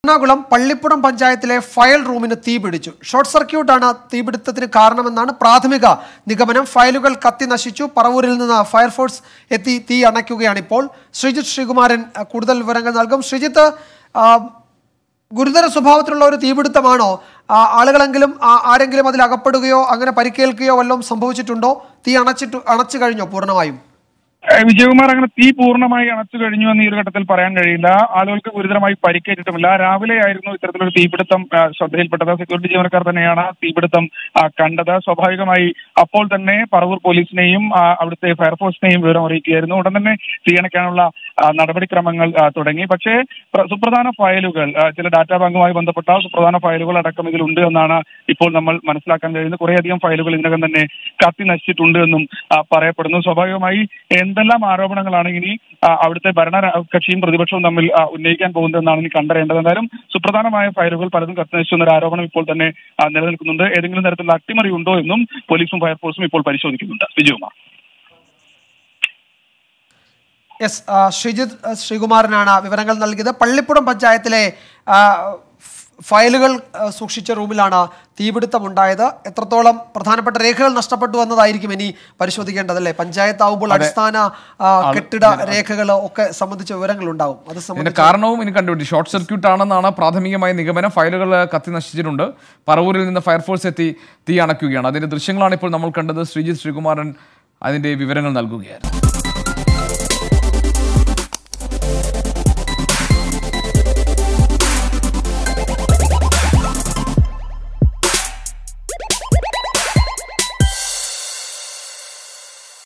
എറണാകുളം പള്ളിപ്പുറം പഞ്ചായത്തിലെ ഫയൽ റൂമിന് തീപിടിച്ചു ഷോർട്ട് സർക്യൂട്ടാണ് തീപിടുത്തത്തിന് കാരണമെന്നാണ് പ്രാഥമിക നിഗമനം ഫയലുകൾ കത്തി നശിച്ചു പറവൂരിൽ നിന്ന് ഫയർഫോഴ്സ് എത്തി തീ അണയ്ക്കുകയാണ് ഇപ്പോൾ ശ്രീജിത്ത് ശ്രീകുമാരൻ അഹ്, കൂടുതൽ വിവരങ്ങൾ നൽകും ശ്രീജിത്ത് ആ, ഗുരുതര സ്വഭാവത്തിലുള്ള ഒരു തീപിടുത്തമാണോ ആ, ആളുകളെങ്കിലും ആ, ആരെങ്കിലും അതിൽ അകപ്പെടുകയോ അങ്ങനെ പരിക്കേൽക്കുകയോ വല്ലതും സംഭവിച്ചിട്ടുണ്ടോ തീ അണച്ചിട്ട് അണച്ചു കഴിഞ്ഞോ പൂർണ്ണമായും ഏഹ് വിജയകുമാർ അങ്ങനെ തീ പൂർണ്ണമായി അണച്ചു കഴിഞ്ഞു എന്ന് ഈ ഒരു ഘട്ടത്തിൽ പറയാൻ കഴിയില്ല ആളുകൾക്ക് ഗുരുതരമായി പരിക്കേറ്റിട്ടുമില്ല രാവിലെ ആയിരുന്നു ഇത്തരത്തിലൊരു തീപിടുത്തം ആ, ശ്രദ്ധയിൽപ്പെട്ടത് സെക്യൂരിറ്റി ജീവനക്കാർ തന്നെയാണ് തീപിടുത്തം ആ, കണ്ടത് സ്വാഭാവികമായി അപ്പോൾ തന്നെ പറവൂർ പോലീസിനെയും ആ, അവിടുത്തെ ഫയർഫോഴ്സിനെയും വിവരം അറിയിക്കുകയായിരുന്നു ഉടൻ തന്നെ തീയണയ്ക്കാനുള്ള ആ, നടപടിക്രമങ്ങൾ ആ, തുടങ്ങി പക്ഷേ പ്ര- സുപ്രധാന ഫയലുകൾ ആ, ചില ഡാറ്റാ ബാങ്കുമായി ബന്ധപ്പെട്ട സുപ്രധാന ഫയലുകൾ അടക്കം ഇതിലുണ്ട് എന്നാണ് ഇപ്പോൾ നമ്മൾ മനസ്സിലാക്കാൻ കഴിയുന്നത് കുറേയധികം ഫയലുകൾ ഇതിനകം തന്നെ കത്തി നശിച്ചിട്ടുണ്ട് എന്നും ആ, പറയപ്പെടുന്നു സ്വാഭാവികമായി എന്തെല്ലാം ആരോപണങ്ങളാണ് ഇനി ആ, അവിടുത്തെ ഭരണ ര- കക്ഷിയും പ്രതിപക്ഷവും തമ്മിൽ ആ, ഉന്നയിക്കാൻ പോകുന്നതെന്നാണ് ഇനി കണ്ടറിയേണ്ടത് എന്തായാലും സുപ്രധാനമായ ഫയലുകൾ പലതും കത്തി നശിച്ചു എന്നൊരു ആരോപണം ഇപ്പോൾ തന്നെ ആ, നിലനിൽക്കുന്നുണ്ട് ഏതെങ്കിലും തരത്തിലുള്ള അട്ടിമറി ഉണ്ടോ എന്നും പോലീസും ഫയർഫോഴ്സും ഇപ്പോൾ പരിശോധിക്കുന്നുണ്ട് വിജയകുമാർ യെസ് ആ, ശ്രീജിത്ത് ആ, ശ്രീകുമാരനാണ് വിവരങ്ങൾ നൽകിയത് പള്ളിപ്പുറം പഞ്ചായത്തിലെ ആ, ഫ്- ഫയലുകൾ ആ, സൂക്ഷിച്ച റൂമിലാണ് തീപിടുത്തം ഉണ്ടായത് എത്രത്തോളം പ്രധാനപ്പെട്ട രേഖകൾ നഷ്ടപ്പെട്ടു എന്നതായിരിക്കും ഇനി പരിശോധിക്കേണ്ടതല്ലേ പഞ്ചായത്ത് ആവുമ്പോൾ അടിസ്ഥാന ആ, കെട്ടിട രേഖകൾ ഒക്കെ സംബന്ധിച്ച വിവരങ്ങൾ ഉണ്ടാവും അത് ഇതിന്റെ സംബന്ധിച്ച് കാരണവും ഇനി കണ്ടുപിടിച്ചു ഷോർട്ട് സർക്യൂട്ട് ആണെന്നാണ് പ്രാഥമികമായ നിഗമനം ഫയലുകൾ കത്തി നശിച്ചിട്ടുണ്ട് പറവൂരിൽ നിന്ന് ഫയർഫോഴ്സ് എത്തി തീ അണയ്ക്കുകയാണ് അതിന്റെ ദൃശ്യങ്ങളാണ് ഇപ്പോൾ നമ്മൾ കണ്ടത് ശ്രീജിത്ത് ശ്രീകുമാരൻ അതിന്റെ വിവരങ്ങൾ നൽകുകയായിരുന്നു